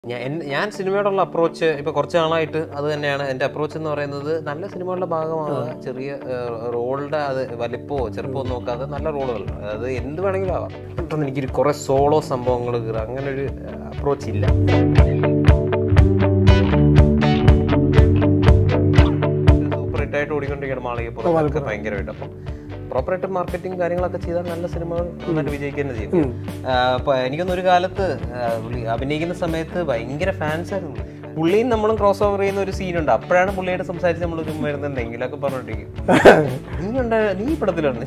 ഞാൻ എൻ- ഞാൻ സിനിമയോടുള്ള അപ്രോച്ച് ഇപ്പൊ കുറച്ച് നാളായിട്ട് അത് തന്നെയാണ് എൻ്റെ അപ്രോച്ച് എന്ന് പറയുന്നത് നല്ല സിനിമകളുടെ ഭാഗമാവുക ചെറിയ റോളുടെ അത് വലിപ്പമോ ചെറുപ്പമോ നോക്കാതെ നല്ല റോളുകൾ അതായത് എന്ത് വേണമെങ്കിലും ആവാം പെട്ടെന്ന് എനിക്കൊരു കുറെ സോളോ സംഭവങ്ങൾ കയറുക അങ്ങനെ ഒരു അപ്രോച്ച് ഇല്ല സൂപ്പർ ഹിറ്റായിട്ട് ഓടിക്കൊണ്ടിരിക്കണം മാളികപ്പുറം ഭയങ്കരമായിട്ട് അപ്പം പ്രോപ്പറായിട്ട് മാർക്കറ്റിംഗ് കാര്യങ്ങളൊക്കെ ചെയ്താൽ നല്ല സിനിമകൾ നന്നായിട്ട് വിജയിക്കുക തന്നെ ചെയ്യും ആ, അപ്പൊ എനിക്കൊന്നും ഒരു കാലത്ത് ആ, പുള്ളി അഭിനയിക്കുന്ന സമയത്ത് ഭയങ്കര ഫാൻസ് ആയിരുന്നു പുള്ളിയും നമ്മളും ക്രോസ് ഓവർ ചെയ്യുന്ന ഒരു സീനുണ്ട് അപ്പോഴാണ് പുള്ളിയോട് സംസാരിച്ച് നമ്മൾ ചുമ്മാ ഇരുന്നുണ്ടെങ്കിലൊക്കെ പറഞ്ഞിട്ടിരിക്കും നീ ഉണ്ടാ നീ ഈ പടത്തിലാണ്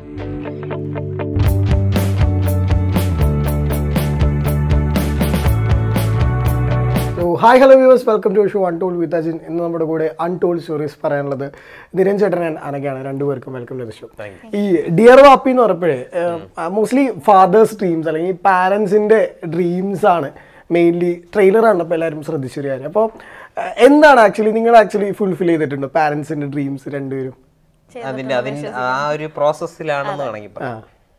so hi hello viewers welcome to show untold with Ajin ഇന്ന് നമ്മുടെ കൂടെ അൺടോൾ സ്റ്റോറീസ് പറയാനുള്ളത് നിരഞ്ജൻ ചേട്ടൻ and അനഘയാണ് രണ്ടുപേർക്കും വെൽക്കം ടു ഷോ ഈ ഡിയർ വാപ്പി എന്ന് പറഞ്ഞപ്പോഴേ മോസ്റ്റ്ലി ഫാദേഴ്സ് ഡ്രീംസ് അല്ലെങ്കിൽ പാരൻസിന്റെ ഡ്രീംസ് ആണ് മെയിൻലി ട്രെയിലർ കണ്ടപ്പോൾ എല്ലാവരും ശ്രദ്ധിച്ചൊരു കാര്യം അപ്പോൾ എന്താണ് ആക്ച്വലി നിങ്ങൾ ആക്ച്വലി ഫുൾഫിൽ ചെയ്തിട്ടുണ്ടോ പാരൻസിന്റെ ഡ്രീംസ് രണ്ടുപേരും അതിന്റെ അതിന്റെ ആ ഒരു പ്രോസസ്സിലാണെന്ന് വേണമെങ്കിൽ ആ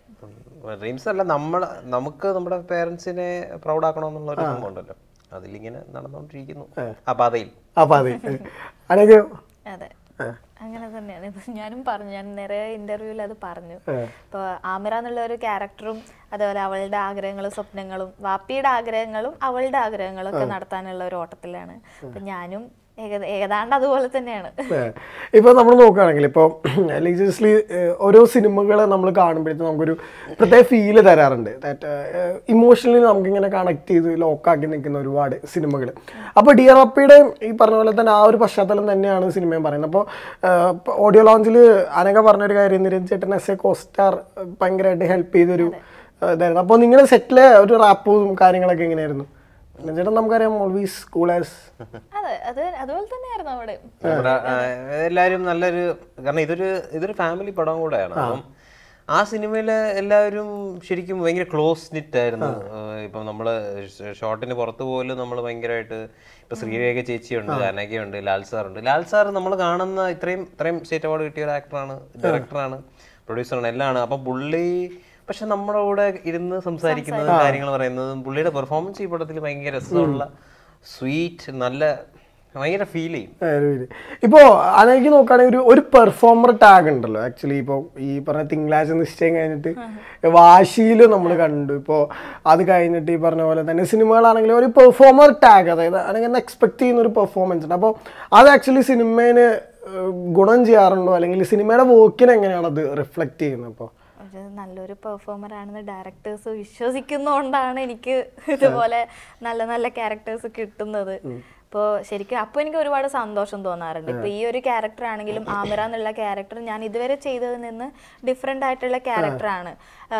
പറയാം ഡ്രീംസ് അല്ല നമ്മൾ നമുക്ക് നമ്മുടെ പേരൻസിനെ പ്രൗഡ് ആക്കണമെന്നുള്ള ഒരു സംഭവം ഉണ്ടല്ലോ അതിലിങ്ങനെ നടന്നുകൊണ്ടിരിക്കുന്നു ആ പാതയിൽ അപ്പോൾ അതെ അനഘയോ അതെ അങ്ങനെ തന്നെയാണ് ഇത് ഞാനും പറഞ്ഞു ഞാൻ നിറയെ ഇന്റർവ്യൂവിൽ അത് പറഞ്ഞു ഇപ്പൊ ആമിറ എന്നുള്ള ഒരു ക്യാരക്ടറും അതുപോലെ അവളുടെ ആഗ്രഹങ്ങളും സ്വപ്നങ്ങളും വാപ്പിയുടെ ആഗ്രഹങ്ങളും അവളുടെ ആഗ്രഹങ്ങളും ഒക്കെ നടത്താനുള്ള ഒരു ഓട്ടത്തിലാണ് അപ്പൊ ഞാനും ഏക- ഏതാണ്ട് അതുപോലെ തന്നെയാണ് ഇപ്പോൾ നമ്മൾ നോക്കുകയാണെങ്കിൽ ഇപ്പോൾ ലേറ്റസ്റ്റ്ലി ഓരോ സിനിമകൾ നമ്മൾ കാണുമ്പോഴത്തേക്കും നമുക്കൊരു പ്രത്യേക ഫീല് തരാറുണ്ട് ദാറ്റ് ഇമോഷണലി നമുക്കിങ്ങനെ കണക്ട് ചെയ്ത് ലോക്കാക്കി നിൽക്കുന്ന ഒരുപാട് സിനിമകൾ അപ്പോൾ ഡി ആർ അപ്പിയുടെ ഈ പറഞ്ഞ പോലെ തന്നെ ആ ഒരു പശ്ചാത്തലം തന്നെയാണ് സിനിമയും പറയുന്നത് അപ്പോൾ ഓഡിയോ ലോഞ്ചിൽ അനഘ പറഞ്ഞൊരു കാര്യം നിരഞ്ജൻ ചേട്ടൻ എസ് എ കോസ്റ്റാർ ഭയങ്കരമായിട്ട് ഹെൽപ്പ് ചെയ്തൊരു ഏഹ്, ഇതായിരുന്നു അപ്പോൾ നിങ്ങളുടെ സെറ്റിലെ ഒരു റാപ്പും കാര്യങ്ങളൊക്കെ എങ്ങനെയായിരുന്നു ചേട്ടൻ നമുക്കറിയാം ഓൾവേസ് കൂൾ ആസ് അതെ അത് അതുപോലെ തന്നെയായിരുന്നു അവിടെ നമ്മുടെ ആ, എല്ലാവരും നല്ലൊരു കാരണം ഇതൊരു ഇതൊരു ഫാമിലി പടം കൂടെയാണ് അപ്പം ആ സിനിമയില് എല്ലാവരും ശരിക്കും ഭയങ്കര ക്ലോസ് നിറ്റ് ആയിരുന്നു ഏഹ് ഇപ്പം നമ്മള് ഷോട്ടിന് പുറത്ത് പോലും നമ്മൾ ഭയങ്കരമായിട്ട് ഇപ്പൊ ശ്രീരേഖ ചേച്ചിയുണ്ട് അനഘയുണ്ട് ലാൽ സാറുണ്ട് ലാൽ സാർ നമ്മൾ കാണുന്ന ഇത്രയും ഇത്രയും സ്റ്റേറ്റ് അവാർഡ് കിട്ടിയ ഒരു ആക്ടറാണ് ഡയറക്ടറാണ് പ്രൊഡ്യൂസറാണ് എല്ലാം ആണ് അപ്പം പുള്ളി പക്ഷെ നമ്മുടെ കൂടെ ഇരുന്ന് സംസാരിക്കുന്നതും കാര്യങ്ങൾ പറയുന്നതും പുള്ളിയുടെ പെർഫോമൻസ് ഈ പടത്തിൽ ഭയങ്കര രസമുള്ള സ്വീറ്റ് നല്ല ഭയങ്കര ഫീൽ ചെയ്യും ഇപ്പോൾ അനക്ക് നോക്കുകയാണെങ്കിൽ ഒരു ഒരു പെർഫോമർ ടാഗ് ഉണ്ടല്ലോ ആക്ച്വലി ഇപ്പോൾ ഈ പറഞ്ഞ തിങ്കളാഴ്ച നിശ്ചയം കഴിഞ്ഞിട്ട് വാശിയിൽ നമ്മൾ കണ്ടു ഇപ്പോൾ അത് കഴിഞ്ഞിട്ട് ഈ പറഞ്ഞ പോലെ തന്നെ സിനിമകളാണെങ്കിലും ഒരു പെർഫോമർ ടാഗ് അതായത് അല്ലെങ്കിൽ എക്സ്പെക്ട് ചെയ്യുന്ന ഒരു പെർഫോമൻസ് ഉണ്ട് അപ്പോൾ അത് ആക്ച്വലി സിനിമേന് ഏഹ്, ഗുണം ചെയ്യാറുണ്ടോ അല്ലെങ്കിൽ സിനിമയുടെ വർക്കിന് എങ്ങനെയാണ് അത് റിഫ്ലക്റ്റ് ചെയ്യുന്നത് അപ്പോൾ ഒരു നല്ലൊരു പെർഫോമർ ആണെന്ന് ഡയറക്ടേഴ്സ് വിശ്വസിക്കുന്നതുകൊണ്ടാണ് എനിക്ക് ഇതുപോലെ നല്ല നല്ല ക്യാരക്ടേഴ്സ് കിട്ടുന്നത് ഇപ്പോൾ ശരിക്കും അപ്പോൾ എനിക്ക് ഒരുപാട് സന്തോഷം തോന്നാറുണ്ട് ഇപ്പോൾ ഈ ഒരു ക്യാരക്ടർ ആണെങ്കിലും ആമിറ എന്നുള്ള ക്യാരക്ടർ ഞാൻ ഇതുവരെ ചെയ്തതിൽ നിന്ന് ഡിഫറെൻ്റ് ആയിട്ടുള്ള ക്യാരക്ടറാണ്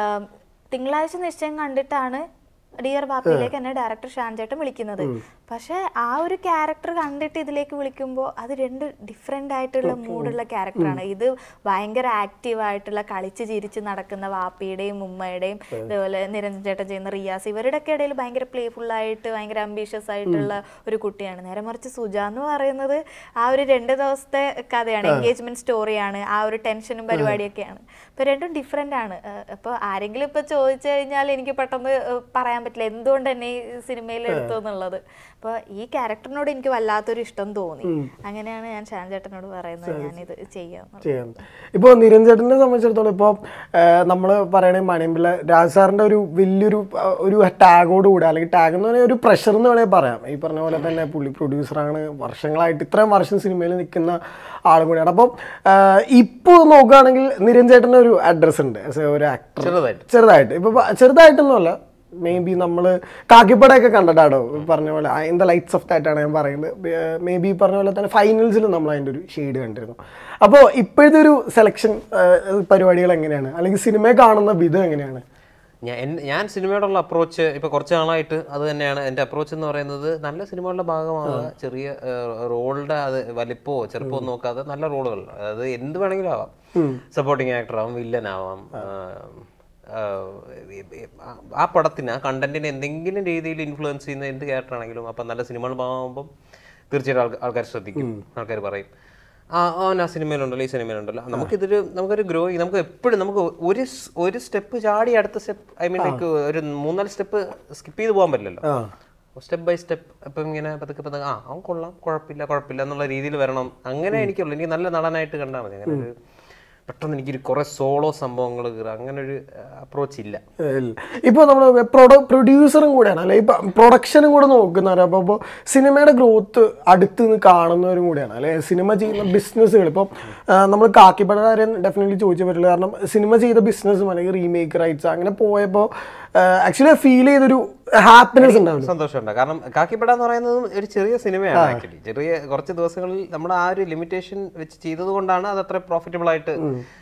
തിങ്കളാഴ്ച നിശ്ചയം കണ്ടിട്ടാണ് ഡിയർ ബാപ്പിയിലേക്ക് എന്നെ ഡയറക്ടർ ഷാൻ ചേട്ടൻ വിളിക്കുന്നത് പക്ഷെ ആ ഒരു ക്യാരക്ടർ കണ്ടിട്ട് ഇതിലേക്ക് വിളിക്കുമ്പോൾ അത് രണ്ട് ഡിഫറെൻ്റ് ആയിട്ടുള്ള മൂഡുള്ള ക്യാരക്ടറാണ് ഇത് ഭയങ്കര ആക്റ്റീവ് ആയിട്ടുള്ള കളിച്ച് ചിരിച്ച് നടക്കുന്ന വാപ്പിയുടെയും ഉമ്മയുടെയും ഇതുപോലെ നിരഞ്ജൻ ചേട്ടൻ ചെയ്യുന്ന റിയാസ് ഇവരുടെയൊക്കെ ഇടയിൽ ഭയങ്കര പ്ലേഫുൾ ആയിട്ട് ഭയങ്കര അംബീഷ്യസ് ആയിട്ടുള്ള ഒരു കുട്ടിയാണ് നേരെ മറിച്ച് സുജ എന്ന് പറയുന്നത് ആ ഒരു രണ്ട് ദിവസത്തെ കഥയാണ് എൻഗേജ്മെന്റ് സ്റ്റോറിയാണ് ആ ഒരു ടെൻഷനും പരിപാടിയൊക്കെയാണ് ഇപ്പൊ രണ്ടും ഡിഫറെന്റ് ആണ് അപ്പോൾ ആരെങ്കിലും ഇപ്പൊ ചോദിച്ചു കഴിഞ്ഞാൽ എനിക്ക് പെട്ടെന്ന് ഏഹ് പറയാൻ പറ്റില്ല എന്തുകൊണ്ട് എന്നെ ഈ സിനിമയിൽ എടുത്തു എന്നുള്ളത് അപ്പോൾ ഈ ക്യാരക്ടറിനോട് എനിക്ക് വല്ലാത്തൊരു ഇഷ്ടം തോന്നി അങ്ങനെയാണ് ഞാൻ ഷാൻ ചേട്ടനോട് പറയുന്നത് ഞാനിത് ചെയ്യാന്ന് ചെയ്യാം ഇപ്പോൾ നിരഞ്ജേട്ടനെ സംബന്ധിച്ചിടത്തോളം ഇപ്പോൾ നമ്മൾ പറയണേ മണിയമ്പിള്ള രാജ് സാറിൻ്റെ ഒരു വലിയൊരു ആ, ഒരു ടാഗോട് കൂടെ അല്ലെങ്കിൽ ടാഗ് എന്ന് പറഞ്ഞാൽ ഒരു പ്രഷർ എന്ന് വേണമെങ്കിൽ പറയാം ഈ പറഞ്ഞ പോലെ തന്നെ പുള്ളി പ്രൊഡ്യൂസറാണ് വർഷങ്ങളായിട്ട് ഇത്രയും വർഷം സിനിമയിൽ നിൽക്കുന്ന ആളും കൂടിയാണ് അപ്പം ഇപ്പോൾ നോക്കുകയാണെങ്കിൽ നിരഞ്ജേട്ടന് ഒരു അഡ്രസ്സ് ഉണ്ട് as a ഒരു ആക്ടർ ചെറുതായിട്ട് ചെറുതായിട്ട് ഇപ്പൊ പ- ചെറുതായിട്ടൊന്നുമല്ല മേ ബി നമ്മൾ കാക്കിപ്പടയൊക്കെ കണ്ടിട്ടാണോ പറഞ്ഞ പോലെ in the lights off that ആണ് ഞാൻ പറയുന്നത് മേ ബി പറഞ്ഞ പോലെ തന്നെ ഫൈനൽസിൽ നമ്മൾ അതിൻ്റെ ഒരു ഷെയ്ഡ് കണ്ടിരുന്നു അപ്പോൾ ഇപ്പോഴത്തെ ഒരു സെലക്ഷൻ പരിപാടികൾ എങ്ങനെയാണ് അല്ലെങ്കിൽ സിനിമയെ കാണുന്ന വിധം എങ്ങനെയാണ് ഞാൻ എൻ- ഞാൻ സിനിമയോടുള്ള അപ്രോച്ച് ഇപ്പൊ കുറച്ച് നാളായിട്ട് അത് തന്നെയാണ് എൻ്റെ അപ്രോച്ച് എന്ന് പറയുന്നത് നല്ല സിനിമകളുടെ ഭാഗമാവുക ചെറിയ റോളുടെ അത് വലിപ്പമോ ചെറുപ്പമോ നോക്കാതെ നല്ല റോളുകൾ അതായത് എന്ത് വേണമെങ്കിലും ആവാം സപ്പോർട്ടിങ് ആക്ടർ ആവാം വില്ലൻ ആവാം ആ, ആ, ആ പടത്തിന് ആ കണ്ടന്റിനെ എന്തെങ്കിലും രീതിയിൽ ഇൻഫ്ലുവൻസ് ചെയ്യുന്ന എന്ത് ക്യാരക്ടർ ആണെങ്കിലും അപ്പം നല്ല സിനിമകൾ ഭാഗമാകുമ്പം തീർച്ചയായിട്ടും ആൾക്കാർ ആൾക്കാർ ശ്രദ്ധിക്കും ആൾക്കാർ പറയും ആ അവൻ ആ സിനിമയിലുണ്ടല്ലോ ഈ സിനിമയിലുണ്ടല്ലോ നമുക്കിതൊരു നമുക്കൊരു ഗ്രോ നമുക്ക് എപ്പോഴും നമുക്ക് ഒരു സ്- ഒരു സ്റ്റെപ്പ് ചാടി അടുത്ത സ്റ്റെപ്പ് ഐ മീൻ ലൈക്ക് ഒരു മൂന്നാല് സ്റ്റെപ്പ് സ്കിപ്പ് ചെയ്ത് പോകാൻ പറ്റില്ലല്ലോ ആ സ്റ്റെപ്പ് ബൈ സ്റ്റെപ്പ് അപ്പം ഇങ്ങനെ പതുക്കെ പതുക്കെ ആ അവൻ കൊള്ളാം കുഴപ്പമില്ല കുഴപ്പമില്ല എന്നുള്ള രീതിയിൽ വരണം അങ്ങനെ എനിക്കുള്ളൂ എനിക്ക് നല്ല നടനായിട്ട് കണ്ടാൽ മതി അങ്ങനെ ഒരു പെട്ടെന്ന് എനിക്കൊരു കുറെ സോളോ സംഭവങ്ങൾ അങ്ങനെ ഒരു അപ്രോച്ച് ഇല്ല ഇപ്പോൾ നമ്മൾ പ്രൊഡ പ്രൊഡ്യൂസറും കൂടെയാണ് അല്ലെ ഇപ്പൊ പ്രൊഡക്ഷനും കൂടെ നോക്കുന്നവർ അപ്പോൾ ഇപ്പോൾ സിനിമയുടെ ഗ്രോത്ത് അടുത്ത് നിന്ന് കാണുന്നവരും കൂടെയാണ് അല്ലെ സിനിമ ചെയ്യുന്ന ബിസിനസ്സുകൾ ഇപ്പോൾ നമ്മൾ കാക്കിപ്പട കാര്യം ഡെഫിനറ്റ്ലി ചോദിച്ചു പറ്റില്ല കാരണം സിനിമ ചെയ്ത ബിസിനസ്സും അല്ലെങ്കിൽ റീമേക്ക് റൈറ്റ്സ് അങ്ങനെ പോയപ്പോൾ ആക്ച്വലി ഫീൽ ചെയ്തൊരു ഹാപ്പിനെസ് ഉണ്ടാവില്ല സന്തോഷമുണ്ട് കാരണം കാക്കിപ്പട എന്ന് പറയുന്നത് ഒരു ചെറിയ സിനിമയാണ് ആക്ച്വലി ചെറിയ കുറച്ച് ദിവസങ്ങളിൽ നമ്മൾ ആ ഒരു ലിമിറ്റേഷൻ വെച്ച് ചെയ്തത് കൊണ്ടാണ് അത് അത്ര പ്രോഫിറ്റബിൾ ആയിട്ട്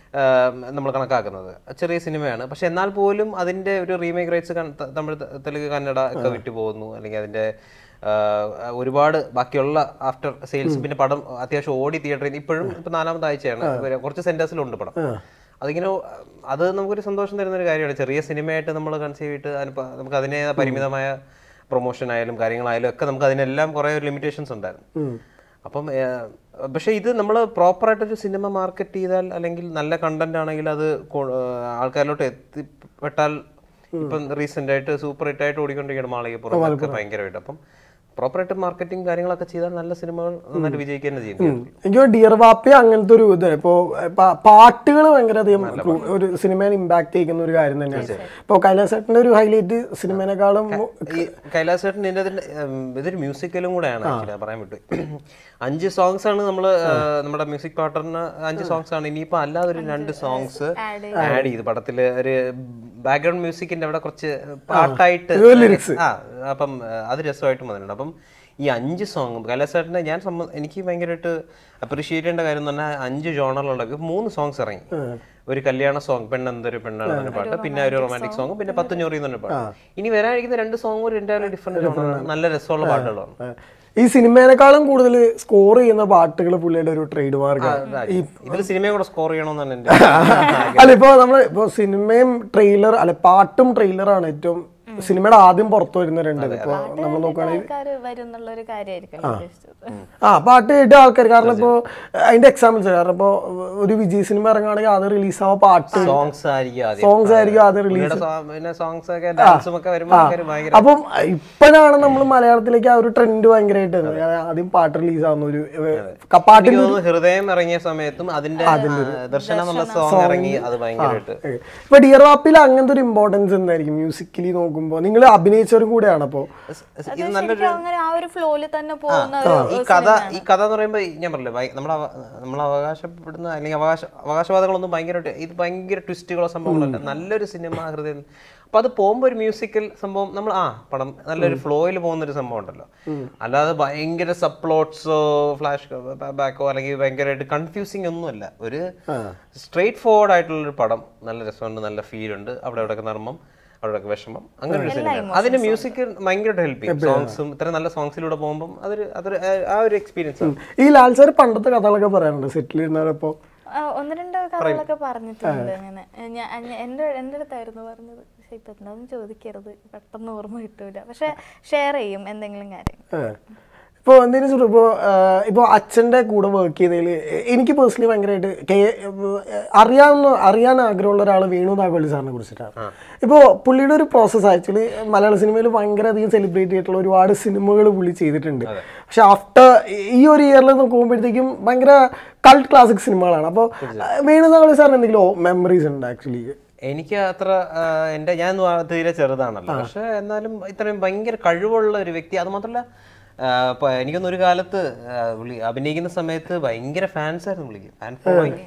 നമ്മൾ കണക്കാക്കുന്നത് ചെറിയ സിനിമയാണ് പക്ഷെ എന്നാൽ പോലും അതിന്റെ ഒരു റീമേക്ക് റൈറ്റ്സ് തമിഴ് ത- തെലുങ്ക് കന്നഡ ഒക്കെ വിട്ടു പോകുന്നു അല്ലെങ്കിൽ അതിന്റെ ആ, ഒരുപാട് ബാക്കിയുള്ള ആഫ്റ്റർ സെയിൽസ് പിന്നെ പടം അത്യാവശ്യം ഓടി തിയേറ്ററിൽ ഇപ്പോഴും ഇപ്പൊ നാലാമത്തെ ആഴ്ചയാണ് ഇവര് കുറച്ച് സെന്റേഴ്സിലുണ്ട് പടം അതിങ്ങനെ അത് നമുക്കൊരു സന്തോഷം തരുന്ന ഒരു കാര്യമാണ് ചെറിയ സിനിമയായിട്ട് നമ്മൾ കൺസീവ് ചെയ്തിട്ട് അതിനിപ്പോ നമുക്ക് അതിനെ പരിമിതമായ പ്രൊമോഷൻ ആയാലും കാര്യങ്ങളായാലും ഒക്കെ നമുക്ക് അതിനെല്ലാം കുറേ ലിമിറ്റേഷൻസ് ഉണ്ടായിരുന്നു അപ്പം ഏഹ്, പക്ഷേ ഇത് നമ്മൾ പ്രോപ്പറായിട്ടൊരു സിനിമ മാർക്കറ്റ് ചെയ്താൽ അല്ലെങ്കിൽ നല്ല കണ്ടന്റ് ആണെങ്കിൽ അത് കൊ- ഏഹ്, ആൾക്കാരിലോട്ട് എത്തിപ്പെട്ടാൽ ഇപ്പം റീസെന്റ് ആയിട്ട് സൂപ്പർ ഹിറ്റ് ആയിട്ട് ഓടിക്കൊണ്ടിരിക്കുകയാണ് മാളികപ്പുറം ഒക്കെ ഭയങ്കരമായിട്ട് അപ്പം പ്രോപ്പറായിട്ട് മാർക്കറ്റിംഗ് കാര്യങ്ങളൊക്കെ ചെയ്താൽ നല്ല സിനിമകൾ നന്നായിട്ട് വിജയിക്കുക തന്നെ ചെയ്യും എനിക്ക് ഡിയർ വാപ്പി അങ്ങനത്തെ ഒരു ഇത് ഇപ്പോൾ പാട്ടുകൾ ഭയങ്കര അധികം ഒരു സിനിമയെ ഇമ്പാക്ട് ചെയ്യുന്ന ഒരു കാര്യം തന്നെയാണ് ഇപ്പോൾ കൈലാസേട്ടൻ്റെ ഒരു ഹൈലൈറ്റ് സിനിമേനേക്കാളും ഈ കൈലാസ് ചേട്ടൻ ഇതിന്റെ അതിന്റെ, ഉം, ഇതൊരു മ്യൂസിക്കലും കൂടെയാണ് actually, ഞാൻ പറയാൻ വിട്ടു അഞ്ച് സോങ്സ് ആണ് നമ്മൾ നമ്മുടെ മ്യൂസിക് പാർട്ടറിന് അഞ്ച് സോങ്സ് ആണ് ഇനിയിപ്പോ അല്ലാതെ ഒരു രണ്ട് സോങ്സ് ആഡ് ചെയ്ത് പടത്തില് ഒരു ബാക്ക്ഗ്രൗണ്ട് മ്യൂസിക്കിന്റെ അവിടെ കുറച്ച് പാട്ടായിട്ട് ആ അപ്പം ആ, അത് രസമായിട്ട് വന്നിട്ടുണ്ട് അപ്പം ഈ അഞ്ച് സോങ് കൈലാസ് ചേട്ടനെ ഞാൻ സംബ- എനിക്ക് ഭയങ്കരമായിട്ട് അപ്രീഷിയേറ്റ് ചെയ്യേണ്ട കാര്യം എന്ന് പറഞ്ഞാൽ അഞ്ച് ജോണറിലുള്ള മൂന്ന് സോങ്സ് ഇറങ്ങി ഒരു കല്യാണ സോങ് പെണ്ണെന്തൊരു പെണ്ണാണ് എന്ന പാട്ട് പിന്നെ ഒരു റൊമാൻറ്റിക് സോങ് പിന്നെ പത്ത് ഞൊറി എന്ന് പറഞ്ഞ പാട്ട് ഇനി വരാനിരിക്കുന്ന രണ്ട് സോങ്ങും രണ്ടാലും ഡിഫറെന്റ് ജോണറാണ് നല്ല രസമുള്ള പാട്ടുകളാണ് ഈ സിനിമേനേക്കാളും കൂടുതൽ സ്കോർ ചെയ്യുന്ന പാട്ടുകൾ പുള്ളിയുടെ ഒരു ട്രേഡ് മാർക്ക് ഇതിൽ സിനിമയും കൂടെ സ്കോർ ചെയ്യണമെന്നാണ് എന്റെ അല്ല ഇപ്പൊ നമ്മൾ ഇപ്പൊ സിനിമയും ട്രെയിലർ അല്ലെ പാട്ടും ട്രെയിലറാണ് ഏറ്റവും സിനിമയുടെ ആദ്യം പുറത്തു വരുന്ന രണ്ടത് ഇപ്പൊ നമ്മൾ നോക്കുകയാണെങ്കിൽ ആൾക്കാർ വരും എന്നുള്ള ഒരു കാര്യമായിരിക്കും ഉദ്ദേശിച്ചത് ആ പാട്ട് കേട്ട ആൾക്കാർ കാരണം ഇപ്പോ അതിന്റെ എക്സാമ്പിൾസ് കാരണം ഇപ്പോ ഒരു വിജയ് സിനിമ ഇറങ്ങുകയാണെങ്കിൽ അത് റിലീസ് ആവുക പാട്ട് സോങ്സ് ആയിരിക്കും ആദ്യം സോങ്സ് ആയിരിക്കും ആദ്യം റിലീസ് പുള്ളിയുടെ song- പിന്നെ സോങ്സ് ഒക്കെ ഡാൻസും ഒക്കെ വരുമ്പോൾ ആൾക്കാര് ഭയങ്കര അപ്പം ഇപ്പോഴാണ് നമ്മൾ മലയാളത്തിലേക്ക് ആ ഒരു ട്രെൻഡ് ഭയങ്കരമായിട്ട് വരുന്നത്. അതായത് ആദ്യം പാട്ട് റിലീസ് ആവുന്ന ഒരു ഏഹ്, പാട്ടിന്റെ എനിക്ക് തോന്നുന്നു ഹൃദയം ഇറങ്ങിയ സമയത്തും അതിന്റെ ആ, ദർശനം എന്നുള്ള സോങ് ഇറങ്ങി അത് ഭയങ്കരമായിട്ട് ഇപ്പൊ ഡിയർ വാപ്പിൽ അങ്ങനത്തെ ഒരു ഇമ്പോർട്ടൻസ് എന്തായിരിക്കും മ്യൂസിക്കലി നോക്കുമ്പോൾ നിങ്ങൾ അഭിനയിച്ചവരും കൂടെയാണ് അപ്പോ ഇത് നല്ലൊരു ശരിക്കും അങ്ങനെ ആ ഒരു ഫ്ലോയില് തന്നെ പോകുന്ന ഈ കഥ ഈ കഥ എന്ന് പറയുമ്പോൾ ഞാൻ പറഞ്ഞില്ലേ ഭയ- നമ്മൾ നമ്മൾ അവകാശപ്പെടുന്ന അല്ലെങ്കിൽ അവകാശ അവകാശവാദങ്ങളൊന്നും ഭയങ്കരമായിട്ട് ഇത് ഭയങ്കര ട്വിസ്റ്റുകളോ സംഭവങ്ങളല്ല നല്ലൊരു സിനിമ ഹൃദയം അപ്പൊ അത് പോകുമ്പോൾ ഒരു മ്യൂസിക്കൽ സംഭവം നമ്മൾ ആ പടം നല്ലൊരു ഫ്ലോയിൽ പോകുന്ന ഒരു സംഭവം ഉണ്ടല്ലോ അല്ലാതെ ഭയങ്കര സപ്ലോട്ട്സോ ഫ്ലാഷ് ബാക്കോ അല്ലെങ്കിൽ ഭയങ്കരമായിട്ട് കൺഫ്യൂസിങ് ഒന്നുമല്ല ഒരു സ്ട്രെയിറ്റ് ഫോർവേഡ് ആയിട്ടുള്ള ഒരു പടം നല്ല രസമുണ്ട് നല്ല ഫീൽ ഉണ്ട് അവിടെ ഇവിടെ നർമ്മം അവിടെ ഇവിടെ വിഷമം അങ്ങനെ ഒരു സിനിമ അതിന് മ്യൂസിക് ഭയങ്കരമായിട്ട് ഹെൽപ്പ് ചെയ്യും സോങ്സും ഇത്ര നല്ല സോങ്സിലൂടെ പോകുമ്പോൾ അതൊരു അതൊരു ആ- ആ ഒരു എക്സ്പീരിയൻസ് ആണ് ഈ ലാൽ സാർ പണ്ടത്തെ കഥകളൊക്കെ പറയാറുണ്ട് സെറ്റിൽ ഇരുന്നവരപ്പോ ആ, ഒന്ന് രണ്ട് കഥകളൊക്കെ പറഞ്ഞിട്ടുണ്ട് അങ്ങനെ ഞാൻ എൻ്റെ എൻ്റെ അടുത്തായിരുന്നു പറഞ്ഞത് പക്ഷെ ഇപ്പൊ എന്താണെന്ന് ചോദിക്കരുത് പെട്ടെന്ന് ഓർമ്മ കിട്ടൂല പക്ഷെ ഷെയർ ചെയ്യും എന്തെങ്കിലും കാര്യം ഇപ്പോൾ എന്തെങ്കിലും சொல்ற ഇപ്പോൾ ഇപ്പോൾ അച്ഛൻ്റെ കൂടെ വർക്ക് ചെയ്തതിൽ എനിക്ക് പേഴ്സണലി ഭയങ്കരമായിട്ട് കെ അറിയാവുന്ന അറിയാൻ ആഗ്രഹമുള്ള ഒരാൾ വേണു നാഗവള്ളി സാറിനെ കുറിച്ചിട്ടാണ് ഇപ്പോൾ പുള്ളിയുടെ ഒരു പ്രോസസ്സ് ആക്ച്വലി മലയാള സിനിമയിൽ ഭയങ്കര അധികം സെലിബ്രേറ്റ് ചെയ്തിട്ടുള്ള ഒരുപാട് സിനിമകൾ പുള്ളി ചെയ്തിട്ടുണ്ട് പക്ഷെ ആഫ്റ്റർ ഈ ഒരു ഇയറിൽ നോക്കുമ്പോഴത്തേക്കും ഭയങ്കര കൾട്ട് ക്ലാസിക് സിനിമകളാണ് അപ്പോൾ വേണു നാഗവള്ളി സാറിന് എന്തെങ്കിലും മെമ്മറീസ് ഉണ്ട് ആക്ച്വലി എനിക്ക് അത്ര ആ, എൻ്റെ ഞാൻ ഒന്ന് ആ- തീരെ ചെറുതാണല്ലോ പക്ഷെ എന്നാലും ഇത്രയും ഭയങ്കര കഴിവുള്ള ഒരു വ്യക്തി അത് മാത്രമല്ല ആ, ഇപ്പൊ എനിക്കൊന്നും ഒരു കാലത്ത് ആ, പുള്ളി അഭിനയിക്കുന്ന സമയത്ത് ഭയങ്കര ഫാൻസ് ആയിരുന്നു പുള്ളിക്ക് ഫാൻ ഫോളോയിങ്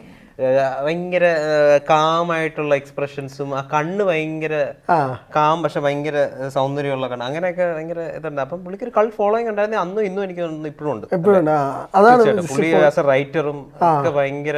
ഭയങ്കര കാമായിട്ടുള്ള എക്സ്പ്രഷൻസും ആ കണ്ണ് ഭയങ്കര കാം പക്ഷെ ഭയങ്കര ആ, സൗന്ദര്യമുള്ള കണ്ണ് അങ്ങനെയൊക്കെ ഭയങ്കര ഇതുണ്ട് അപ്പം പുള്ളിക്ക് ഒരു കൾ ഫോളോയിങ് ഉണ്ടായിരുന്നു അന്നും ഇന്നും എനിക്ക് തോന്നുന്നു ഇപ്പോഴും ഉണ്ട് എപ്പോഴും അതാണ് തീർച്ചയായിട്ടും. പുള്ളി ആസ് എ റൈറ്ററും ഒക്കെ ഭയങ്കര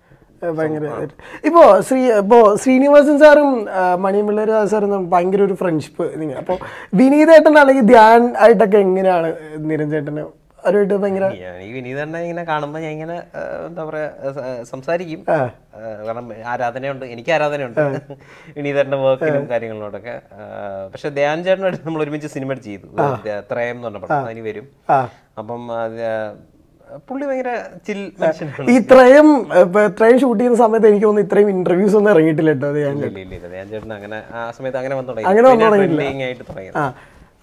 ഭയങ്കര ഇപ്പോ ശ്രീ ഇപ്പോ ശ്രീനിവാസൻ സാറും ആ, മണിപിള്ളേർ സാറും ഭയങ്കര ഒരു ഫ്രണ്ട്ഷിപ്പ് നിങ്ങൾ അപ്പോൾ വിനീതേട്ടൻ അല്ലെങ്കിൽ ധ്യാൻ ആയിട്ടൊക്കെ എങ്ങനെയാണ് നിരഞ്ജേട്ടന് അവരുമായിട്ട് ഭയങ്കര ഞാൻ ഈ വിനീതണ്ണ ഇങ്ങനെ കാണുമ്പോൾ ഞാൻ ഇങ്ങനെ ആ, എന്താ പറയാ ആ, സ- സംസാരിക്കും ആ. ആ, കാരണം ആരാധനയുണ്ട് എനിക്ക് ആരാധനയുണ്ട് വിനീതന്റെ വർക്കിനും കാര്യങ്ങളിലോടൊക്കെ ആ, പക്ഷെ ധ്യാൻ ചേട്ടനായിട്ട് നമ്മൾ ഒരുമിച്ച് സിനിമ ചെയ്തു ത്രയം എന്ന് പറഞ്ഞ പടം അതിന് വരും ആ അപ്പം അത്, ആ, പുള്ളി ഭയങ്കര ചിൽ മനുഷ്യനാണ് ഈ ഇത്രയും ഇപ്പൊ ഇത്രയും ഷൂട്ട് ചെയ്യുന്ന സമയത്ത് എനിക്ക് തോന്നുന്നു ഇത്രയും ഇന്റർവ്യൂസ് ഒന്നും ഇറങ്ങിയിട്ടില്ല കേട്ടോ ധ്യാൻ ഇല്ല, ഇല്ല, ഇല്ല. ധ്യാൻ ചേട്ടൻ അങ്ങനെ ആ സമയത്ത് അങ്ങനെ വന്നു തുടങ്ങി അങ്ങനെ വന്നു പിന്നെ തുടങ്ങിയിട്ടില്ല. trending ആയിട്ട് തുടങ്ങി ആ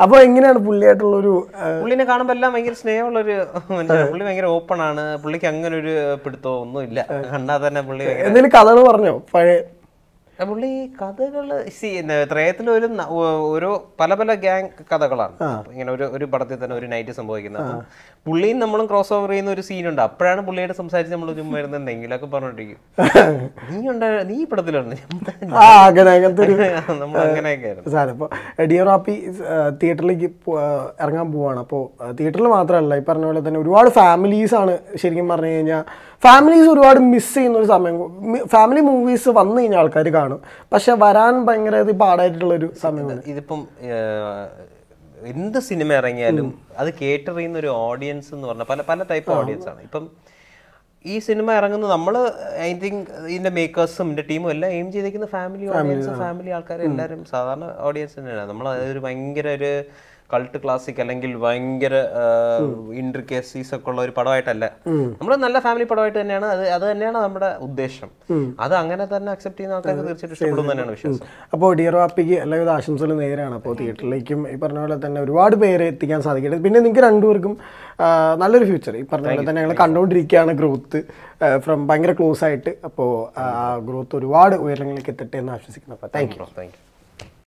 അപ്പോൾ എങ്ങനെയാണ് പുള്ളിയായിട്ടുള്ളൊരു ആ, പുള്ളിനെ കാണുമ്പോൾ എല്ലാം ഭയങ്കര സ്നേഹമുള്ളൊരു മനുഷ്യനാണ് പുള്ളി ഭയങ്കര ഓപ്പൺ ആണ് പുള്ളിക്ക് അങ്ങനെ ഒരു പിടുത്തോ ഒന്നും ഇല്ല കണ്ടാൽ തന്നെ പുള്ളി ഭയങ്കര എന്തെങ്കിലും കഥകൾ പറഞ്ഞോ പഴയ ആ, പുള്ളി കഥകള് സി ത്രയത്തിൽ ഒരു ന- ഓ- ഓരോ പല പല ഗ്യാങ് കഥകളാണ് ഇങ്ങനെ ഒരു ഒരു പടത്തിൽ തന്നെ ഒരു നൈറ്റ് സംഭവിക്കുന്നത് അപ്പം പുള്ളിയും നമ്മളും ക്രോസ് ഓവർ ചെയ്യുന്ന ഒരു സീനുണ്ട് അപ്പോഴാണ് പുള്ളിയോട് സംസാരിച്ച് നമ്മൾ ചുമ്മാ ഇരുന്ന് എന്തെങ്കിലുമൊക്കെ പറഞ്ഞോണ്ടിരിക്കും നീ ഉണ്ടാ നീ ഈ പടത്തിലുണ്ട് ആ അങ്ങനെ അങ്ങനത്തെ ഒരു നമ്മൾ അങ്ങനെയൊക്കെ ആയിരുന്നു സാധനം ഇപ്പോൾ ഡിയർ റാപ്പി തിയേറ്ററിലേക്ക് ഇറങ്ങാൻ പോവാണ് അപ്പോൾ തിയേറ്ററിൽ മാത്രമല്ല ഈ പറഞ്ഞ പോലെ തന്നെ ഒരുപാട് ഫാമിലീസ് ആണ് ശരിക്കും പറഞ്ഞു കഴിഞ്ഞാൽ ഫാമിലീസ് ഒരുപാട് മിസ് ചെയ്യുന്ന ഒരു സമയം ഫാമിലി മൂവീസ് വന്നു കഴിഞ്ഞാൽ ആൾക്കാർ കാണും പക്ഷെ വരാൻ ഭയങ്കര ഇത് പാടായിട്ടുള്ളൊരു സമയമാണ് ഇതിപ്പം ഏഹ്, എന്ത് സിനിമ ഇറങ്ങിയാലും അത് കേറ്റർ ചെയ്യുന്ന ഒരു ഓഡിയൻസ് എന്ന് പറഞ്ഞാൽ പല പല ടൈപ്പ് ഓഡിയൻസ് ആണ് ഇപ്പം ഈ സിനിമ ഇറങ്ങുന്നത് നമ്മൾ ഐ തിങ്ക് ഇതിന്റെ മേക്കേഴ്സും ഇതിന്റെ ടീമും എല്ലാം എയിം ചെയ്തേക്കുന്ന ഫാമിലി ഓഡിയൻസ് ഫാമിലി ആൾക്കാർ എല്ലാവരും സാധാരണ ഓഡിയൻസ് തന്നെയാണ് നമ്മൾ അതൊരു ഭയങ്കര ഒരു കൾട്ട് ക്ലാസിക് അല്ലെങ്കിൽ ഭയങ്കര ഇൻട്രിക്കേസീസ് ഒക്കെ ഉള്ള ഒരു പടമായിട്ടല്ല നമ്മൾ നല്ല ഫാമിലി പടമായിട്ട് തന്നെയാണ് അത് അത് തന്നെയാണ് നമ്മുടെ ഉദ്ദേശം അത് അങ്ങനെ തന്നെ അക്സെപ്റ്റ് ചെയ്യുന്ന ആൾക്കാർക്ക് തീർച്ചയായിട്ടും ഇഷ്ടപ്പെടും എന്ന് തന്നെയാണ് വിശ്വാസം അപ്പോൾ ഡിയർ റാപ്പിക്ക് എല്ലാവിധ ആശംസകളും നേരാണ് അപ്പോൾ തിയേറ്ററിലേക്കും ഈ പറഞ്ഞ പോലെ തന്നെ ഒരുപാട് പേരെ എത്തിക്കാൻ സാധിക്കട്ടെ പിന്നെ നിങ്ങൾക്ക് രണ്ടുപേർക്കും ആ, നല്ലൊരു ഫ്യൂച്ചർ ഈ പറഞ്ഞ പോലെ തന്നെ ഞങ്ങൾ കണ്ടുകൊണ്ടിരിക്കുകയാണ് ഗ്രോത്ത് ഫ്രം ഭയങ്കര ക്ലോസ് ആയിട്ട് അപ്പോൾ ആ ഗ്രോത്ത് ഒരുപാട് ഉയരങ്ങളിലേക്ക് എത്തട്ടെ എന്ന് ആശ്വസിക്കുന്നു അപ്പോൾ താങ്ക് യു താങ്ക് യു